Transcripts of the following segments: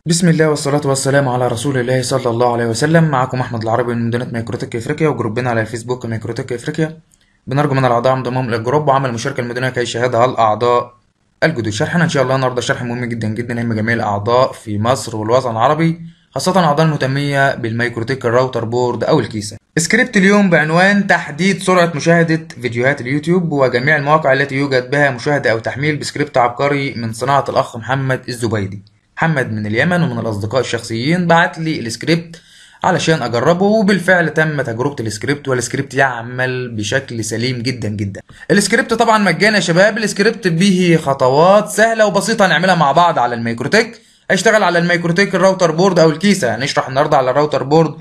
بسم الله والصلاة والسلام على رسول الله صلى الله عليه وسلم معكم أحمد العربي من مدينة ميكروتك إفريقيا وجروبنا على الفيسبوك ميكروتك إفريقيا بنرجو من الأعضاء انضمام للجروب وعمل مشاركة المدونة كي يشاهدها الأعضاء الجدد شرحنا إن شاء الله النهاردة شرح مهم جدا جدا يهم جميع الأعضاء في مصر والوطن العربي خاصة الأعضاء المهتمية بالميكروتك الراوتر بورد أو الكيسة سكريبت اليوم بعنوان تحديد سرعة مشاهدة فيديوهات اليوتيوب وجميع المواقع التي يوجد بها مشاهدة أو تحميل بسكريبت عبقري من صناعة الأخ محمد الزبيدي محمد من اليمن ومن الأصدقاء الشخصيين بعت لي السكريبت علشان أجربه وبالفعل تم تجربة السكريبت والسكريبت يعمل بشكل سليم جدا جدا السكريبت طبعا مجاني يا شباب السكريبت به خطوات سهلة وبسيطة هنعملها مع بعض على الميكروتك هيشتغل على الميكروتك الراوتر بورد او الكيسه هنشرح النهارده على الراوتر بورد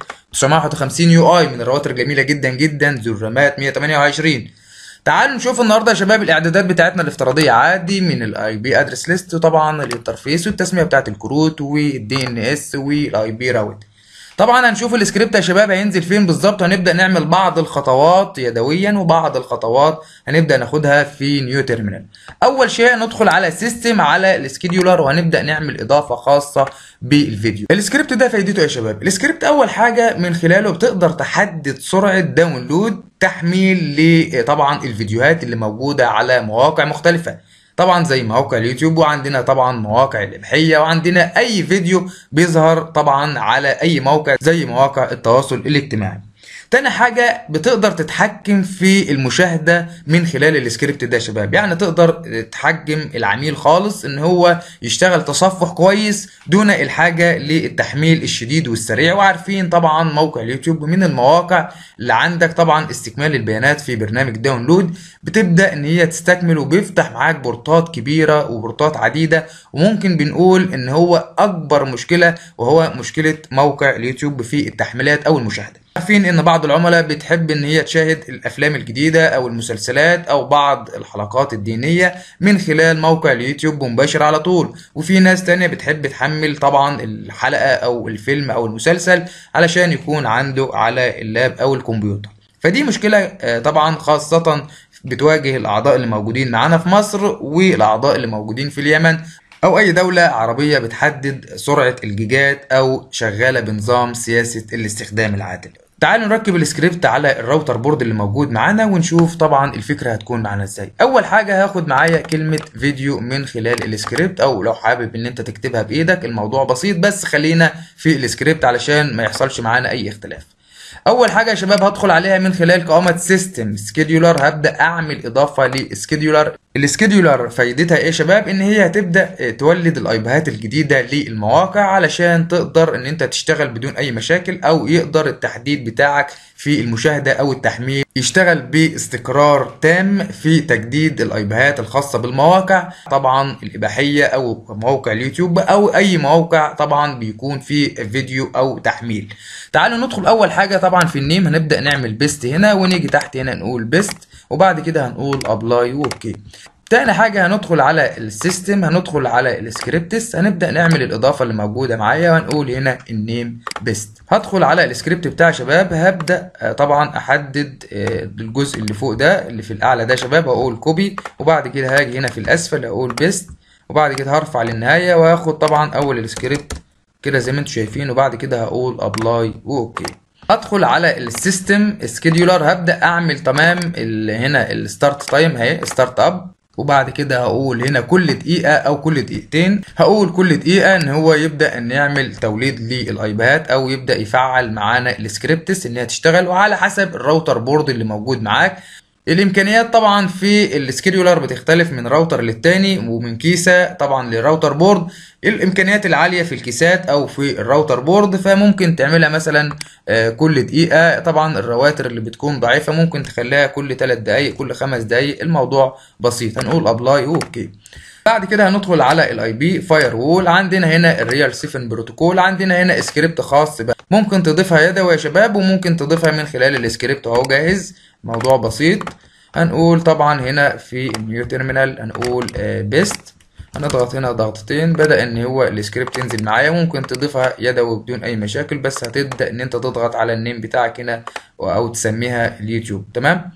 951 يو اي من الرواتر جميله جدا جدا ذو الرامات 128 تعالوا نشوف النهارده يا شباب الاعدادات بتاعتنا الافتراضيه عادي من الاي بي ادرس ليست وطبعا الانترفيس والتسميه بتاعت الكروت والدي ان اس والاي بي راوت طبعا هنشوف السكريبت يا شباب هينزل فين بالظبط هنبدا نعمل بعض الخطوات يدويا وبعض الخطوات هنبدا ناخدها في نيو تيرمينال اول شيء ندخل على سيستم على السكيدولر وهنبدا نعمل اضافه خاصه بالفيديو السكريبت ده فايدته يا شباب السكريبت اول حاجه من خلاله بتقدر تحدد سرعه داونلود تحميل لطبعا الفيديوهات اللي موجوده على مواقع مختلفه طبعا زي مواقع اليوتيوب وعندنا طبعا مواقع الابحيه وعندنا اي فيديو بيظهر طبعا على اي موقع زي مواقع التواصل الاجتماعي تاني حاجة بتقدر تتحكم في المشاهدة من خلال السكريبت ده يا شباب يعني تقدر تحجم العميل خالص ان هو يشتغل تصفح كويس دون الحاجة للتحميل الشديد والسريع وعارفين طبعا موقع اليوتيوب من المواقع اللي عندك طبعا استكمال البيانات في برنامج داونلود بتبدأ ان هي تستكمل وبيفتح معاك بورتات كبيرة وبورتات عديدة وممكن بنقول ان هو اكبر مشكلة وهو مشكلة موقع اليوتيوب في التحميلات او المشاهدة عارفين ان بعض العملاء بتحب ان هي تشاهد الافلام الجديده او المسلسلات او بعض الحلقات الدينيه من خلال موقع اليوتيوب مباشر على طول وفي ناس تانية بتحب تحمل طبعا الحلقه او الفيلم او المسلسل علشان يكون عنده على اللاب او الكمبيوتر فدي مشكله طبعا خاصه بتواجه الاعضاء اللي موجودين معانا في مصر والاعضاء اللي موجودين في اليمن أو أي دولة عربية بتحدد سرعة الجيجات أو شغالة بنظام سياسة الاستخدام العادل. تعالوا نركب السكريبت على الراوتر بورد اللي موجود معانا ونشوف طبعا الفكرة هتكون معانا ازاي. أول حاجة هاخد معايا كلمة فيديو من خلال السكريبت أو لو حابب إن أنت تكتبها بإيدك الموضوع بسيط بس خلينا في السكريبت علشان ما يحصلش معانا أي اختلاف. اول حاجه يا شباب هدخل عليها من خلال قائمه سيستم سكيدولر هبدا اعمل اضافه للسكيدولر السكيدولر فايدتها ايه يا شباب ان هي هتبدا تولد الايبيهات الجديده للمواقع علشان تقدر ان انت تشتغل بدون اي مشاكل او يقدر التحديد بتاعك في المشاهده او التحميل يشتغل باستقرار تام في تجديد الايبيهات الخاصه بالمواقع طبعا الاباحيه او موقع اليوتيوب او اي موقع طبعا بيكون فيه فيديو او تحميل تعالوا ندخل اول حاجه طبعا في النيم هنبدا نعمل بيست هنا ونيجي تحت هنا نقول بيست وبعد كده هنقول ابلاي واوكي تاني حاجة هندخل على السيستم هندخل على السكريبتس هنبدأ نعمل الإضافة اللي موجودة معايا وهنقول هنا النيم بيست هدخل على السكريبت بتاع شباب هبدأ طبعا أحدد الجزء اللي فوق ده اللي في الأعلى ده شباب هقول كوبي وبعد كده هاجي هنا في الأسفل هقول بيست وبعد كده هرفع للنهاية وهاخد طبعا أول السكريبت كده زي ما انتم شايفين وبعد كده هقول ابلاي واوكي ادخل على السيستم سكيدولر هبدا اعمل تمام هنا الستارت تايم اهي ستارت اب وبعد كده هقول هنا كل دقيقة أو كل دقيقتين هقول كل دقيقة إن هو يبدأ إن يعمل توليد للأيباد أو يبدأ يفعل معانا السكريبتس إن هي تشتغل وعلى حسب الراوتر بورد اللي موجود معاك الامكانيات طبعا في السكيدولر بتختلف من راوتر للتاني ومن كيسه طبعا للراوتر بورد الامكانيات العاليه في الكيسات او في الراوتر بورد فممكن تعملها مثلا كل دقيقه طبعا الرواتر اللي بتكون ضعيفه ممكن تخليها كل 3 دقائق كل 5 دقائق الموضوع بسيط هنقول ابلاي اوكي بعد كده هندخل على الاي بي فاير وول عندنا هنا الريال 7 بروتوكول عندنا هنا سكريبت خاص بقى ممكن تضيفها يدوي يا شباب وممكن تضيفها من خلال السكريبت اهو جاهز موضوع بسيط هنقول طبعا هنا في النيو تيرمينال هنقول بيست هنضغط هنا ضغطتين بدأ ان هو السكريبت ينزل معايا ممكن تضيفها يدوي بدون اي مشاكل بس هتبدأ ان انت تضغط على النيم بتاعك هنا او تسميها اليوتيوب تمام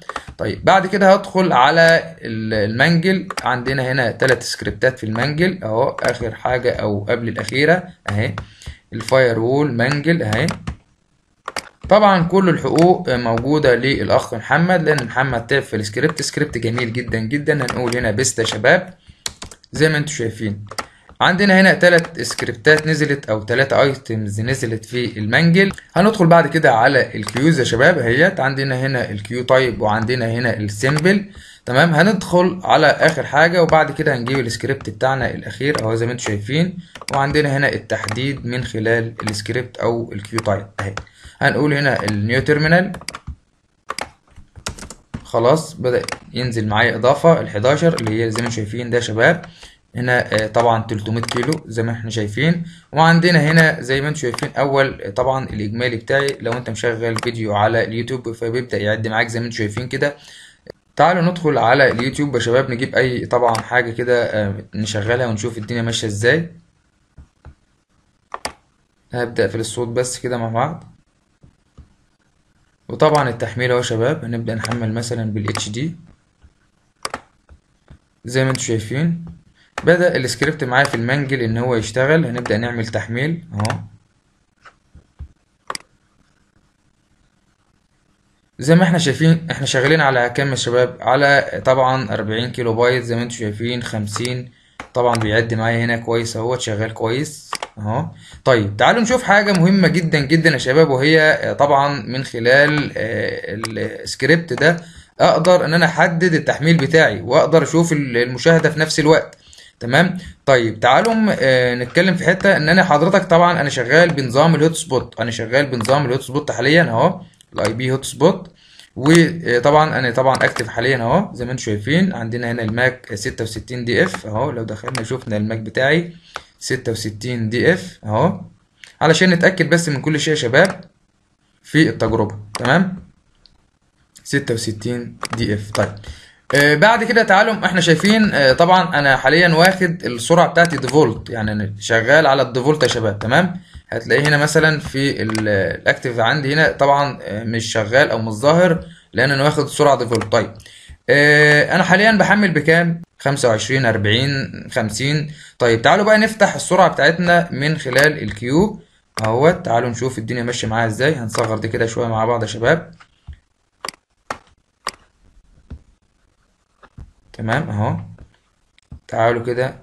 طيب بعد كده هدخل على ال- المنجل عندنا هنا ثلاث سكريبتات في المنجل اهو اخر حاجة او قبل الاخيرة اهي الفاير وول منجل اهي طبعا كل الحقوق موجودة للأخ محمد لأن محمد تعب في السكريبت سكريبت جميل جدا جدا هنقول هنا بيست يا شباب زي ما انتم شايفين عندنا هنا ثلاث سكريبتات نزلت او ثلاثة ايتمز نزلت في المنجل هندخل بعد كده على الكيوز يا شباب اهيت عندنا هنا الكيو تايب وعندنا هنا السيمبل تمام هندخل على اخر حاجة وبعد كده هنجيب السكريبت بتاعنا الاخير اهو زي ما انتم شايفين وعندنا هنا التحديد من خلال السكريبت او الكيو تايب اهي هنقول هنا النيو تيرمينال خلاص بدأ ينزل معايا إضافة ال 11 اللي هي زي ما شايفين ده يا شباب هنا آه، طبعا 300 كيلو زي ما احنا شايفين وعندنا هنا زي ما انتم شايفين أول آه، طبعا الإجمالي بتاعي لو أنت مشغل فيديو على اليوتيوب فبيبدأ يعد معاك زي ما انتم شايفين كده تعالوا ندخل على اليوتيوب يا شباب نجيب أي طبعا حاجة كده آه، نشغلها ونشوف الدنيا ماشية ازاي هبدأ في الصوت بس كده مع بعض وطبعا التحميل اهو يا شباب هنبدأ نحمل مثلا بال HD زي ما انتم شايفين بدأ السكريبت معايا في المنجل ان هو يشتغل هنبدأ نعمل تحميل اهو زي ما احنا شايفين احنا شغالين على كام يا شباب على طبعا 40 كيلو بايت زي ما انتم شايفين 50 طبعا بيعد معايا هنا كويس اهوت شغال كويس اهو طيب تعالوا نشوف حاجة مهمة جدا جدا يا شباب وهي آه، طبعا من خلال آه، السكريبت ده اقدر ان انا احدد التحميل بتاعي واقدر اشوف ال- المشاهدة في نفس الوقت تمام طيب تعالوا م- آه، نتكلم في حتة ان انا حضرتك طبعا انا شغال بنظام الهوت سبوت انا شغال بنظام الهوت سبوت حاليا اهو الاي بي هوت سبوت وطبعا انا طبعا اكتف حاليا اهو زي ما انتم شايفين عندنا هنا الماك 66 دي اف اهو لو دخلنا شفنا الماك بتاعي 66 دي اف اهو علشان نتاكد بس من كل شيء يا شباب في التجربه تمام 66 دي اف طيب آه بعد كده تعالوا احنا شايفين آه طبعا انا حاليا واخد السرعه بتاعتي ديفولت يعني انا شغال على الديفولت يا شباب تمام هتلاقيه هنا مثلا في ال- الاكتف عندي هنا طبعا آه، مش شغال او مش ظاهر لان انا واخد سرعه ديفولت طيب آه انا حاليا بحمل بكام 25 40 50 طيب تعالوا بقى نفتح السرعه بتاعتنا من خلال الكيو اهوت تعالوا نشوف الدنيا ماشيه معايا ازاي هنصغر دي كده شويه مع بعض يا شباب تمام اهو تعالوا كده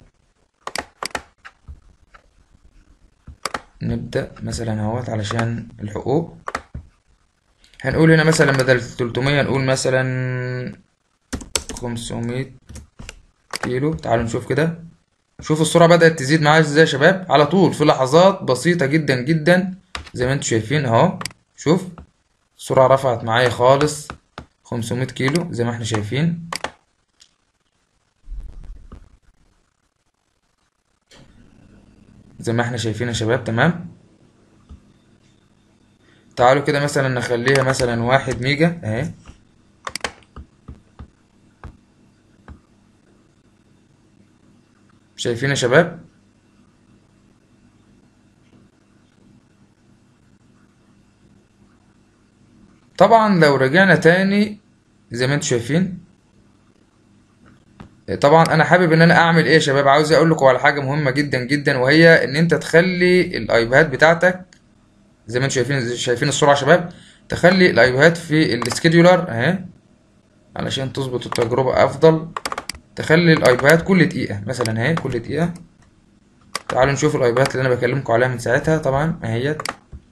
نبدأ مثلا اهوت علشان الحقوق هنقول هنا مثلا بدل 300 نقول مثلا 500 كيلو تعالوا نشوف كده شوف السرعة بدأت تزيد معايا ازاي يا شباب على طول في لحظات بسيطة جدا جدا زي ما انتم شايفين اهو شوف السرعة رفعت معايا خالص 500 كيلو زي ما احنا شايفين زي ما احنا شايفين يا شباب تمام تعالوا كده مثلا نخليها مثلا واحد ميجا اهي شايفين يا شباب طبعا لو رجعنا تاني زي ما انتم شايفين طبعا انا حابب ان انا اعمل ايه يا شباب عاوز اقول لكم على حاجه مهمه جدا جدا وهي ان انت تخلي الايباد بتاعتك زي ما انتم شايفين شايفين السرعه يا شباب تخلي الايباد في السكيدولر اهي علشان تظبط التجربه افضل تخلي الايباد كل دقيقه مثلا اهي كل دقيقه تعالوا نشوف الايباد اللي انا بكلمكم عليها من ساعتها طبعا اهيت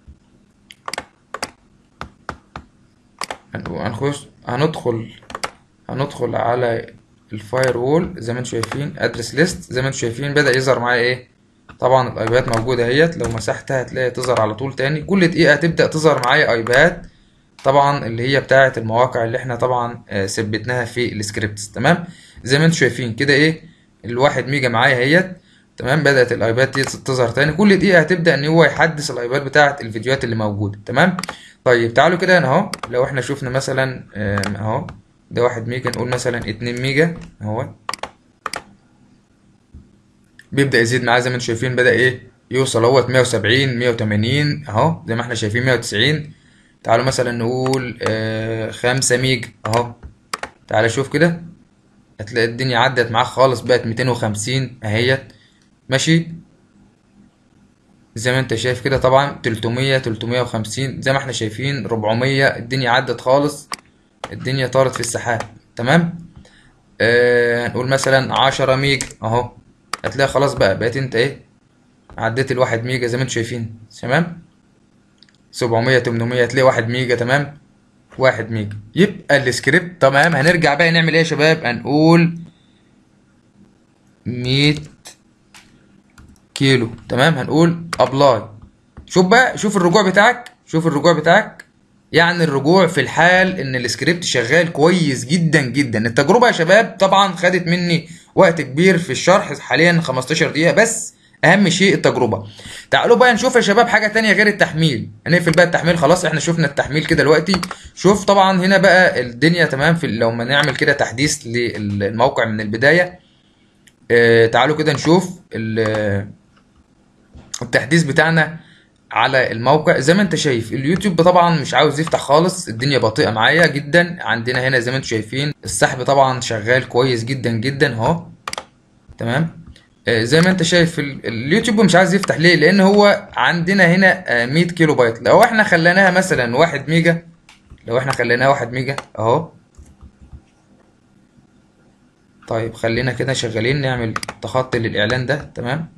هنخش هندخل هندخل على الفاير وول زي ما انتم شايفين ادرس ليست زي ما انتم شايفين بدأ يظهر معايا ايه طبعا الايباد موجوده اهيت لو مسحتها هتلاقي تظهر على طول تاني كل دقيقه تبدأ تظهر معايا ايباد طبعا اللي هي بتاعه المواقع اللي احنا طبعا آه، ثبتناها في السكريبتس تمام زي ما انتم شايفين كده ايه الواحد ميجا معايا اهيت تمام بدأت الايباد دي تظهر تاني كل دقيقه هتبدأ ان هو يحدث الايباد بتاعه الفيديوهات اللي موجوده تمام طيب تعالوا كده هنا اهو لو احنا شفنا مثلا آم، اهو ده واحد ميجا نقول مثلا اتنين ميجا اهو بيبدأ يزيد معاه زي ما انتم شايفين بدأ ايه يوصل اهوت 170 180 اهو زي ما احنا شايفين 190 تعالوا مثلا نقول آه خمسة ميجا اهو تعالى شوف كده هتلاقي الدنيا عدت معاك خالص بقت 250 اهيت ماشي زي ما انت شايف كده طبعا 300 350 زي ما احنا شايفين 400 الدنيا عدت خالص الدنيا طارت في السحاب تمام آه نقول مثلا 10 ميجا اهو هتلاقي خلاص بقى بقيت انت ايه عديت الواحد ميجا زي ما انتم شايفين تمام 700 800 هتلاقي واحد ميجا تمام واحد ميجا يبقى السكريبت تمام هنرجع بقى نعمل ايه يا شباب هنقول 100 كيلو تمام هنقول ابلاي شوف بقى شوف الرجوع بتاعك شوف الرجوع بتاعك يعني الرجوع في الحال ان السكريبت شغال كويس جدا جدا التجربه يا شباب طبعا خدت مني وقت كبير في الشرح حاليا 15 دقيقه بس اهم شيء التجربه تعالوا بقى نشوف يا شباب حاجه تانية غير التحميل هنقفل بقى التحميل خلاص احنا شفنا التحميل كده دلوقتي شوف طبعا هنا بقى الدنيا تمام في لو ما نعمل كده تحديث للموقع من البدايه اه تعالوا كده نشوف التحديث بتاعنا على الموقع زي ما انت شايف اليوتيوب طبعا مش عاوز يفتح خالص الدنيا بطيئه معايا جدا عندنا هنا زي ما انتم شايفين السحب طبعا شغال كويس جدا جدا اهو تمام زي ما انت شايف اليوتيوب مش عايز يفتح ليه لان هو عندنا هنا 100 كيلو بايت لو احنا خليناها مثلا 1 ميجا لو احنا خليناها 1 ميجا اهو طيب خلينا كده شغالين نعمل تخطي للاعلان ده تمام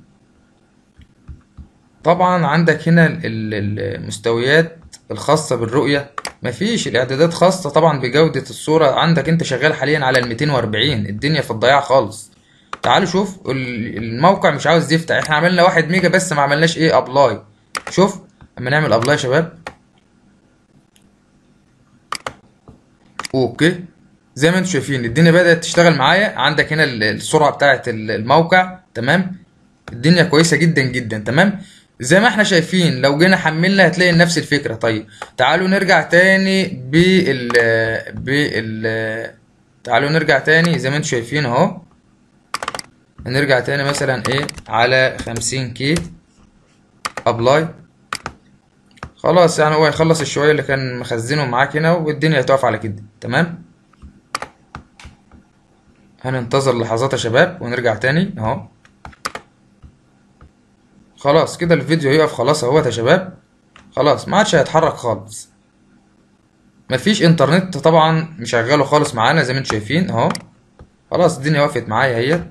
طبعا عندك هنا المستويات الخاصة بالرؤية مفيش الاعدادات خاصة طبعا بجودة الصورة عندك انت شغال حاليا على ال 240 الدنيا في الضياع خالص تعالوا شوف الموقع مش عاوز يفتح احنا عملنا واحد ميجا بس ما عملناش ايه ابلاي شوف اما نعمل ابلاي يا شباب اوكي زي ما انتم شايفين الدنيا بدأت تشتغل معايا عندك هنا السرعة بتاعة الموقع تمام الدنيا كويسة جدا جدا تمام زي ما احنا شايفين لو جينا حملنا هتلاقي نفس الفكرة طيب تعالوا نرجع تاني بال بال تعالوا نرجع تاني زي ما انتم شايفين اهو هنرجع تاني مثلا ايه على خمسين كي ابلاي خلاص يعني هو هيخلص الشوية اللي كان مخزنهم معاك هنا والدنيا هتقف على كده تمام هننتظر لحظات يا شباب ونرجع تاني اهو خلاص كده الفيديو هيقف خلاص اهوت يا شباب خلاص ما عادش هيتحرك خالص مفيش انترنت طبعا مشغله خالص معانا زي ما انتم شايفين اهو خلاص الدنيا وقفت معايا اهيت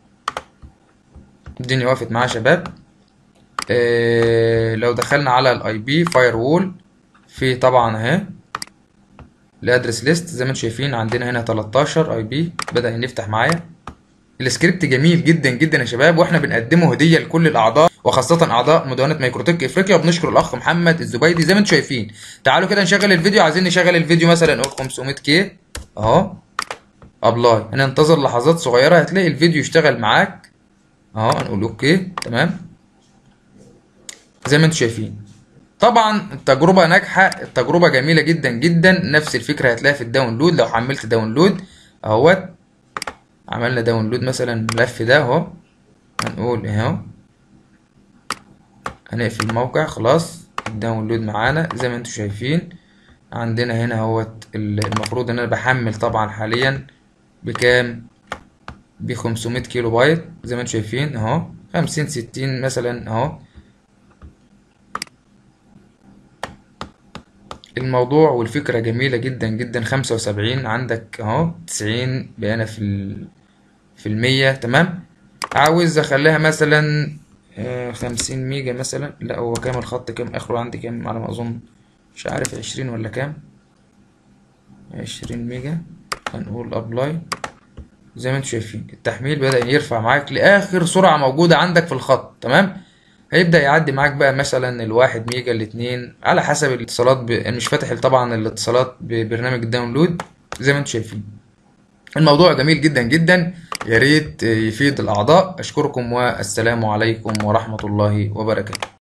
الدنيا وقفت معايا يا شباب إيه لو دخلنا على الاي بي فاير وول في طبعا اهي الادرس ليست زي ما انتم شايفين عندنا هنا 13 اي بي بدا يفتح معايا السكريبت جميل جدا جدا يا شباب واحنا بنقدمه هديه لكل الاعضاء وخاصه اعضاء مدونه مايكروتك افريقيا وبنشكر الاخ محمد الزبيدي زي ما انتم شايفين تعالوا كده نشغل الفيديو عايزين نشغل الفيديو مثلا نقول 500 كي اهو ابلاي هننتظر لحظات صغيره هتلاقي الفيديو يشتغل معاك اهو هنقول اوكي تمام زي ما انتم شايفين طبعا التجربه ناجحه التجربه جميله جدا جدا نفس الفكره هتلاقيها في الداونلود لو حملت داونلود اهوت عملنا داونلود مثلا الملف ده اهو هنقول اهو هنقفل الموقع خلاص الداونلود معانا زي ما انتم شايفين عندنا هنا اهوت المفروض ان انا بحمل طبعا حاليا بكام ب 500 كيلو بايت زي ما انتم شايفين اهو 50 60 مثلا اهو الموضوع والفكرة جميلة جدا جدا خمسة وسبعين عندك اهو تسعين بقينا في ال... في المية تمام عاوز اخليها مثلا خمسين ميجا مثلا لا هو كام الخط كام اخره عندي كام على ما اظن مش عارف عشرين ولا كام عشرين ميجا هنقول ابلاي زي ما انتم شايفين التحميل بدأ يرفع معاك لآخر سرعة موجودة عندك في الخط تمام هيبدأ يعدي معاك بقى مثلا الواحد ميجا الاتنين على حسب الاتصالات ب... أنا مش فاتح طبعا الاتصالات ببرنامج الداونلود زي ما انتم شايفين الموضوع جميل جدا جدا يا ريت يفيد الأعضاء أشكركم والسلام عليكم ورحمة الله وبركاته